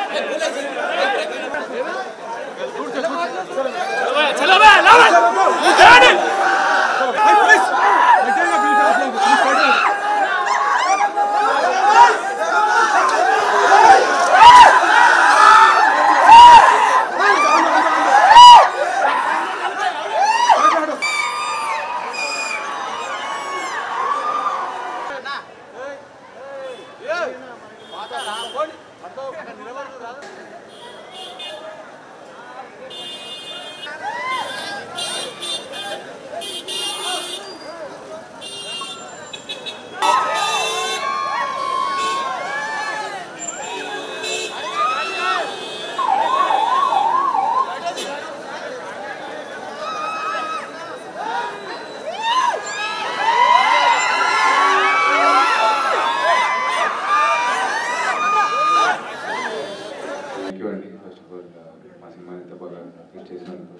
thank you అండి first of all మా cinema ఎంత బాగా హిట్ చేసినందుకు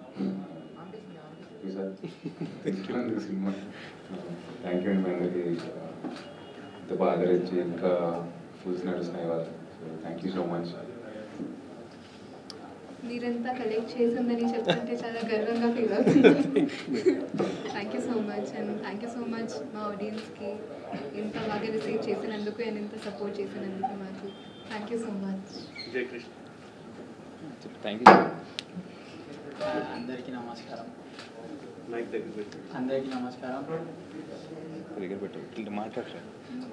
ఈ సార్ తెచ్చినందుకు సినిమా థ్యాంక్ యూ అండి మీ అందరికీ ఇంత బాగా ఆదరించి ఇంకా ఫుల్స్ నడుస్తున్నాయి వాళ్ళు so thank you so much మీరంతా కలెక్ట్ చేసిందని చెప్తుంటే చాలా గర్వంగా ఫీల్ అవుతుంది thank you so much and thank you so much మా ఆడియన్స్కి ఇంత బాగా రిసీవ్ చేసినందుకు అండ్ ఇంత సపోర్ట్ చేసినందుకు మాకు thank you so much thank you అందరికీ నమస్కారం అందరికీ నమస్కారం దగ్గర పెట్టు ఇట్లా మాట్లాడరా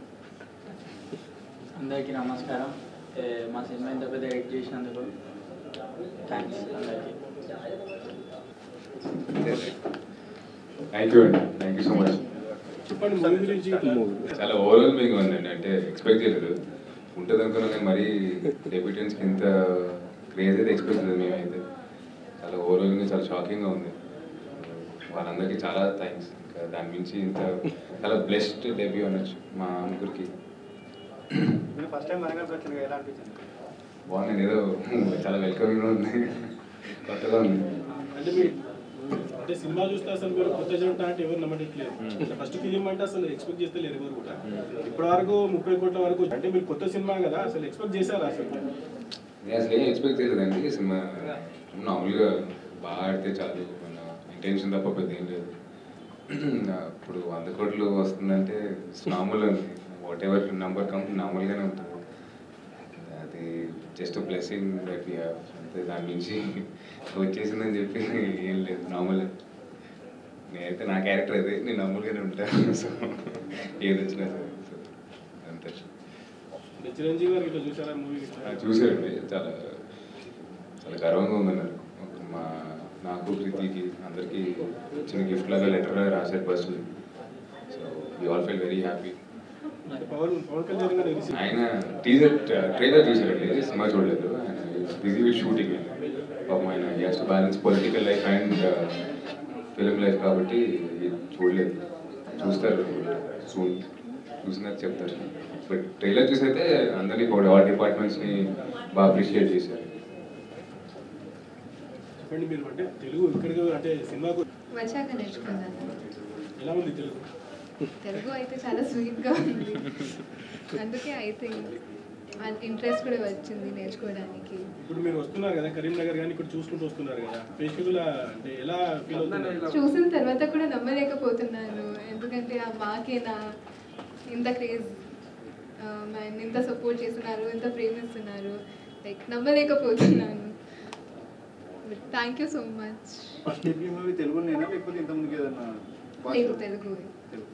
అందరికీ నమస్కారం ఏ, మా సినిమా ఇంత పెద్ద ఎడిట్ చేసినందుకు థ్యాంక్స్ అందరికీ థ్యాంక్ యూ అండి థ్యాంక్ యూ సో మచ్ చెప్పండి మూవీ గురించి చాలా ఓవర్వెల్మింగ్ ఉందండి అంటే ఎక్స్పెక్ట్ చేయలేదు ఉంటుంది అనుకున్నాం కానీ మరీ డెబ్యూటెన్స్కి ఇంత క్రేజ్ అయితే ఎక్స్పెక్ట్ చేయలేదు మేమైతే చాలా ఓవర్వెల్మింగ్ చాలా షాకింగ్గా ఉంది వాళ్ళందరికీ చాలా థ్యాంక్స్ ఇంకా దాని మించి ఇంత చాలా బ్లెస్డ్ డెబ్యూ అనొచ్చు మా ముగ్గురికి ఫస్ట్ టైం వరంగల్ వచ్చింది ఎలా అనిపించింది బాగుంది ఏదో చాలా వెల్కమింగ్గా ఉంది కొత్తగా ఉంది అంటే మీరు అంటే సినిమా చూస్తే అసలు మీరు కొత్త జంట అంటే ఎవరు నమ్మట్లేదు ఫస్ట్ ఫిలిం అంటే అసలు ఎక్స్పెక్ట్ చేస్తే లేరు ఎవరు కూడా ఇప్పటి వరకు ముప్పై కోట్ల వరకు అంటే మీరు కొత్త సినిమా కదా అసలు ఎక్స్పెక్ట్ చేశారా అసలు నేను అసలు ఏం ఎక్స్పెక్ట్ చేయలేదండి సినిమా మామూలుగా బాగా ఆడితే చాలు మన ఇంటెన్షన్ తప్ప పెద్ద ఏం లేదు ఇప్పుడు వంద కోట్లు వస్తుందంటే మామూలు వాట్ ఎవర్ నెంబర్ కమ్ నార్మల్గానే ఉంటుంది అది just blessing that we have అంతే దాని నుంచి వచ్చేసిందని చెప్పి ఏం లేదు నార్మల్ నేనైతే నా క్యారెక్టర్ అదే నేను నార్మల్గానే ఉంటాను సో ఏది వచ్చినా సరే సో అంతే అంటే చిరంజీవి గారికి ఇట్లా చూసారా మూవీ ఆ, చూశారండి చాలా చాలా గర్వంగా ఉందన్నారు మా నాకు ప్రీతికి అందరికీ చిన్న గిఫ్ట్ లాగా లెటర్ రాశారు first so we all feel very happy Pawan Pawan Kalyan garu receive ఆయన టీజర్ ట్రైలర్ చూశారండి సినిమా చూడలేదు ఆయన బిజీ విత్ షూటింగ్ పాపం ఆయన has to balance political life and film life కాబట్టి ఇది చూడలేదు చూస్తారు సూన్ చూసినాక చెప్తారు బట్ ట్రైలర్ చూసైతే అందరినీ కూడా ఆల్ డిపార్ట్మెంట్స్ని బాగా అప్రిషియేట్ చేశారు చెప్పండి మీరు అంటే తెలుగు ఇక్కడికి అంటే సినిమాకు వచ్చాక నేర్చుకున్నాను ఎలా ఉంది తెలుగు తెలుగు అయితే చాలా స్వీట్గా ఉంది అందుకే ఐ థింక్ ఇంట్రెస్ట్ కూడా వచ్చింది నేర్చుకోవడానికి ఇప్పుడు మీరు వస్తున్నారు కదా కరీంనగర్ కానీ ఇక్కడ చూసుకుంటూ వస్తున్నారు కదా ప్రేక్షకుల అంటే ఎలా ఫీల్ అవుతున్నారు చూసిన తర్వాత కూడా నమ్మలేకపోతున్నాను ఎందుకంటే ఆ మాకేనా ఇంత క్రేజ్ ఇంత సపోర్ట్ చేస్తున్నారు ఇంత ప్రేమిస్తున్నారు లైక్ నమ్మలేకపోతున్నాను thank you so much first debut movie తెలుగులోనేనా లేకపోతే ఇంత ముందుకు ఏదన్నా తెలుగు తెలుగు తెలుగు